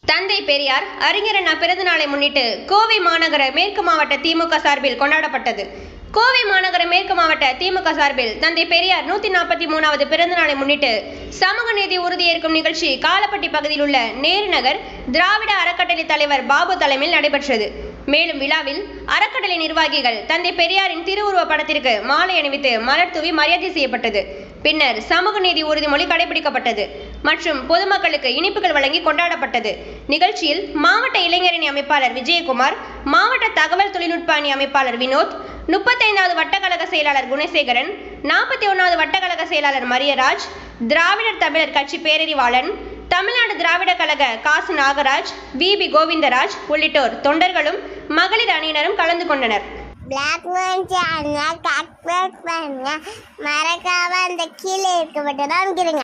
தந்தை பெரியார் அறிஞர் அண்ணா பிறந்த நாளை முன்னிட்டு கோவை மாநகர மேற்கு மாவட்ட திமுக சார்பில் கொண்டாடப்பட்டது கோவை மாநகர மேற்கு மாவட்ட திமுக சார்பில் தந்தை பெரியார் நூத்தி நாற்பத்தி மூணாவது பிறந்த நாளை முன்னிட்டு சமூக நீதி உறுதியேற்கும் நிகழ்ச்சி காலப்பட்டி பகுதியில் உள்ள நேரு நகர் திராவிட அறக்கட்டளை தலைவர் பாபு தலைமையில் நடைபெற்றது மேலும் விழாவில் அறக்கட்டளை நிர்வாகிகள் தந்தை பெரியாரின் திருவுருவ படத்திற்கு மாலை அணிவித்து மலர் தூவி மரியாதை செய்யப்பட்டது பின்னர் சமூக நீதி உறுதிமொழி கடைபிடிக்கப்பட்டது மற்றும் பொதுமக்களுக்கு இனிப்புகள் வழங்கி கொண்டாடப்பட்டது நிகழ்ச்சியில் மாவட்ட இளைஞரணி அமைப்பாளர் விஜயகுமார் மாவட்ட தகவல் தொழில்நுட்ப அணி அமைப்பாளர் வினோத் முப்பத்தைந்தாவது வட்டக்கழக செயலாளர் குணசேகரன் நாற்பத்தி ஒன்றாவது வட்டக்கழக செயலாளர் மரியராஜ் திராவிடர் தமிழர் கட்சி பேரறிவாளன் தமிழ்நாடு திராவிட கழக காசு நாகராஜ் வி பி கோவிந்தராஜ் உள்ளிட்டோர் தொண்டர்களும் மகளிர் அணியினரும் கலந்து கொண்டனர் பிளாக் மேன் சேனல் சப்ஸ்கிரைப் பண்ணுங்க மறக்காம அந்த கீழே இருக்க பட்டன் அமைக்கிறீங்க